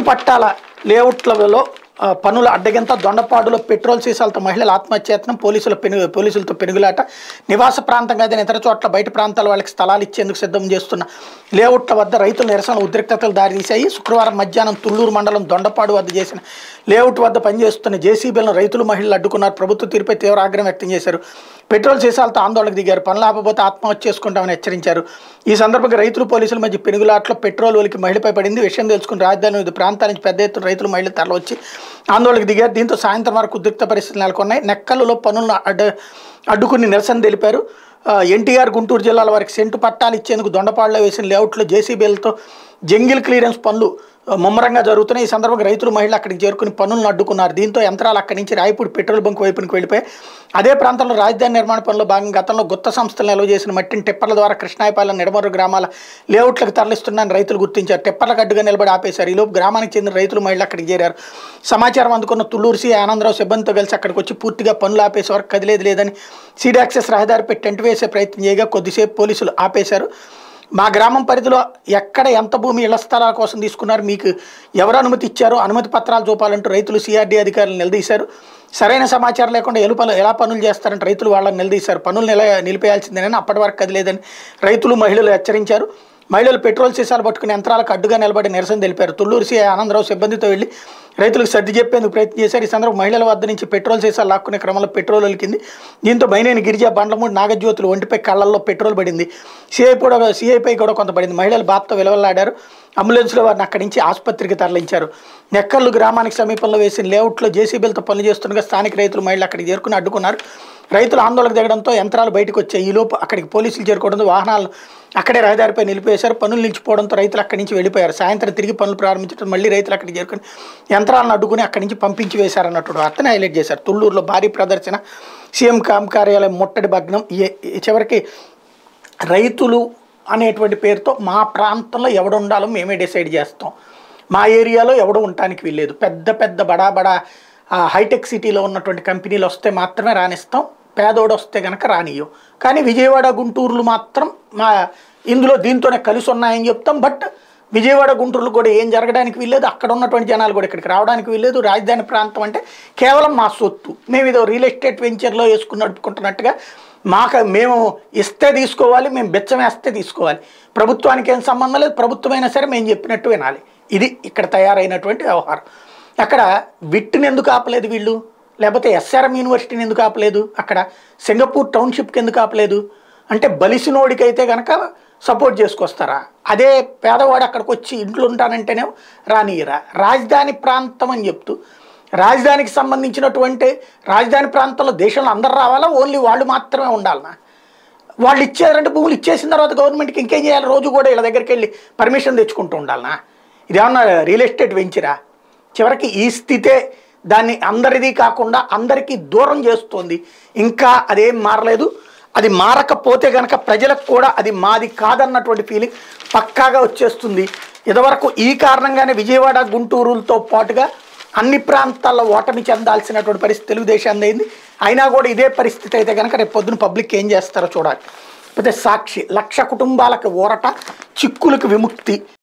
పట్టాల లేఅవుట్లలో ఆ, పనుల అడ్డగింత దొండపాడులో పెట్రోల్ సీసాలతో మహిళల ఆత్మహత్యత్నం పోలీసుల పెను పోలీసులతో పెనుగులాట నివాస ప్రాంతంగా అయితే ఇతర చోట్ల బయట ప్రాంతాల వాళ్ళకి స్థలాలు ఇచ్చేందుకు సిద్ధం చేస్తున్న లేఅవుట్ల వద్ద రైతుల నిరసన ఉద్రిక్తతలు దారితీశాయి శుక్రవారం మధ్యాహ్నం తుళ్ళూరు మండలం దొండపాడు వద్ద చేసిన లేఅవుట్ వద్ద పనిచేస్తున్న జేసీబీలను రైతులు మహిళలు అడ్డుకున్నారు ప్రభుత్వ తీరుపై తీవ్ర ఆగ్రహం వ్యక్తం చేశారు పెట్రోల్ సీసాలతో ఆందోళనకు దిగారు పనులు ఆపబోతే ఆత్మహత్య చేసుకుంటామని హెచ్చరించారు ఈ సందర్భంగా రైతులు పోలీసుల మధ్య పెనుగులాట్లో పెట్రోల్ ఒలికి మహిళపై పడింది విషయం తెలుసుకుని రాజధాని వివిధ ప్రాంతాల నుంచి పెద్ద ఎత్తున రైతులు మహిళలు తరలివచ్చి ఆందోళనకు దిగారు దీంతో సాయంత్రం వరకు ఉద్రిక్త పరిస్థితులు నెలకొన్నాయి నెక్కలలో పనులను అడ్డ అడ్డుకుని నిరసన తెలిపారు ఆ, ఎన్టీఆర్ గుంటూరు జిల్లాల వారికి సెంటు పట్టాలు ఇచ్చేందుకు దొండపాడులో వేసిన లేఅవుట్లో జేసీబీలతో జంగిల్ క్లియరెన్స్ పనులు ఆ, ముమ్మరంగా జరుగుతున్నాయి ఈ సందర్భంగా రైతులు మహిళలు అక్కడికి చేరుకుని పనులను అడ్డుకున్నారు దీంతో యంత్రాలు అక్కడి నుంచి రాయపూడి పెట్రోల్ బంక్ వైపునికి వెళ్ళిపోయాయి అదే ప్రాంతంలో రాజధాని నిర్మాణ పనుల్లో భాగంగా గతంలో గుత్త సంస్థలు నిల్వ చేసిన మట్టిని టిప్పర్ల ద్వారా కృష్ణాయపాలెం నిడమరు గ్రామాల లేఅవుట్లకు తరలిస్తున్నారని రైతులు గుర్తించారు టిప్పర్లకు అడ్డుగా నిలబడి ఆపేశారు ఈలోపు గ్రామానికి చెందిన రైతులు మహిళలు అక్కడికి చేరారు సమాచారం అందుకున్న తుళ్ళూరు సి ఆనందరావు సిబ్బందితో కలిసి అక్కడికి వచ్చి పూర్తిగా పనులు ఆపేసే వరకు కదిలేదు లేదని సీడ్ యాక్సెస్ రహదారిపై టెంట్ వేసే ప్రయత్నం చేయగా కొద్దిసేపు పోలీసులు ఆపేశారు మా గ్రామం పరిధిలో ఎక్కడ ఎంత భూమి ఇళ్ల స్థలాల కోసం తీసుకున్నారు మీకు ఎవరు అనుమతి ఇచ్చారో అనుమతి పత్రాలు చూపాలంటూ రైతులు సిఆర్డీ అధికారులు నిలదీశారు సరైన సమాచారం లేకుండా ఎలు పనులు ఎలా పనులు చేస్తారంటే రైతులు వాళ్ళని నిలదీశారు పనులు నిల నిలిపేయాల్సిందేనని అప్పటి వరకు కదిలేదని రైతులు మహిళలు హెచ్చరించారు మహిళలు పెట్రోల్ సీసాలు పట్టుకుని యంత్రాలకు అడ్డుగా నిలబడి నిరసన తెలిపారు తుళ్ళూరు సి ఆనందరావు సిబ్బందితో వెళ్లి రైతులకు సర్ది చెప్పేందుకు ప్రయత్నం చేశారు ఈ సందర్భంగా మహిళల వద్ద నుంచి పెట్రోల్ సీసాలు లాక్కునే క్రమంలో పెట్రోల్ ఒలికింది దీంతో మైనేని గిరిజా బండ్లమూడి నాగజ్యోతులు ఒంటిపై కళ్ళల్లో పెట్రోల్ పడింది సిఐ కూడా సిఐపై కూడా కొంత పడింది మహిళలు బాధతో విలవల్లాడారు అంబులెన్స్లో వారిని అక్కడి నుంచి ఆసుపత్రికి తరలించారు నెక్కర్లు గ్రామానికి సమీపంలో వేసిన లేఅవుట్లో జేసీబీలతో పనులు చేస్తుండగా స్థానిక రైతులు మహిళలు అక్కడికి చేరుకుని అడ్డుకున్నారు రైతులు ఆందోళనకు దిగడంతో యంత్రాలు బయటకు వచ్చాయి ఈలోపు అక్కడికి పోలీసులు చేరుకోవడంతో వాహనాలు అక్కడే రహదారిపై నిలిపేశారు పనులు నిలిచిపోవడంతో రైతులు అక్కడి నుంచి వెళ్ళిపోయారు సాయంత్రం తిరిగి పనులు ప్రారంభించడం మళ్ళీ రైతులు అక్కడికి చేరుకుని యంత్రాలను అడ్డుకుని అక్కడి నుంచి పంపించి వేశారన్నట్టు వార్తను హైలైట్ చేశారు తుళ్ళూరులో భారీ ప్రదర్శన సీఎం కామ్ కార్యాలయం ముట్టడి భగ్నం ఈ- ఈ చివరికి రైతులు అనేటువంటి పేరుతో మా ప్రాంతంలో ఎవడు ఉండాలో మేమే డిసైడ్ చేస్తాం మా ఏరియాలో ఎవడు ఉండటానికి వీల్లేదు పెద్ద పెద్ద బడా బడా ఆ, హైటెక్ సిటీలో ఉన్నటువంటి కంపెనీలు వస్తే మాత్రమే రాణిస్తాం పేదోడు వస్తే కనుక రానియో కానీ విజయవాడ గుంటూరులు మాత్రం మా ఇందులో దీంతోనే కలిసి ఉన్నాయని చెప్తాం బట్ విజయవాడ గుంటూరులో కూడా ఏం జరగడానికి వీల్లేదు అక్కడ ఉన్నటువంటి జనాలు కూడా ఇక్కడికి రావడానికి వీల్లేదు రాజధాని ప్రాంతం అంటే కేవలం మా సొత్తు మేము ఇదో రియల్ ఎస్టేట్ వెంచర్లో వేసుకుని నడుపుకుంటున్నట్టుగా మాకు మేము ఇస్తే తీసుకోవాలి మేము బెచ్చం వేస్తే తీసుకోవాలి ప్రభుత్వానికి ఏం సంబంధం లేదు ప్రభుత్వమైనా సరే మేము చెప్పినట్టు వినాలి ఇది ఇక్కడ తయారైనటువంటి వ్యవహారం అక్కడ విట్ని ఎందుకు ఆపలేదు వీళ్ళు లేకపోతే ఎస్ఆర్ఎం యూనివర్సిటీని ఎందుకు ఆపలేదు అక్కడ సింగపూర్ టౌన్షిప్కి ఎందుకు ఆపలేదు అంటే బలిసినోడికైతే కనుక సపోర్ట్ చేసుకొస్తారా అదే పేదవాడు అక్కడికి వచ్చి ఇంట్లో ఉంటానంటేనే రానియరా రాజధాని ప్రాంతం అని చెప్తూ రాజధానికి సంబంధించినటువంటి రాజధాని ప్రాంతంలో దేశంలో అందరు రావాలా ఓన్లీ వాళ్ళు మాత్రమే ఉండాలనా వాళ్ళు ఇచ్చారంటే భూములు ఇచ్చేసిన తర్వాత గవర్నమెంట్కి ఇంకేం చేయాలి రోజు కూడా వీళ్ళ దగ్గరికి వెళ్ళి పర్మిషన్ తెచ్చుకుంటూ ఉండాలనా ఇదేమన్నా రియల్ ఎస్టేట్ వెంచరా చివరికి ఈ స్థితే దాన్ని అందరిది కాకుండా అందరికీ దూరం చేస్తుంది ఇంకా అదేం మారలేదు అది మారకపోతే కనుక ప్రజలకు కూడా అది మాది కాదన్నటువంటి ఫీలింగ్ పక్కాగా వచ్చేస్తుంది ఇదివరకు ఈ కారణంగానే విజయవాడ గుంటూరులతో పాటుగా అన్ని ప్రాంతాల్లో ఓటమి చెందాల్సినటువంటి పరిస్థితి తెలుగుదేశాన్ని అయింది అయినా కూడా ఇదే పరిస్థితి అయితే కనుక రేపు పొద్దున పబ్లిక్ ఏం చేస్తారో చూడాలి అయితే సాక్షి లక్ష కుటుంబాలకు ఊరట చిక్కులకు విముక్తి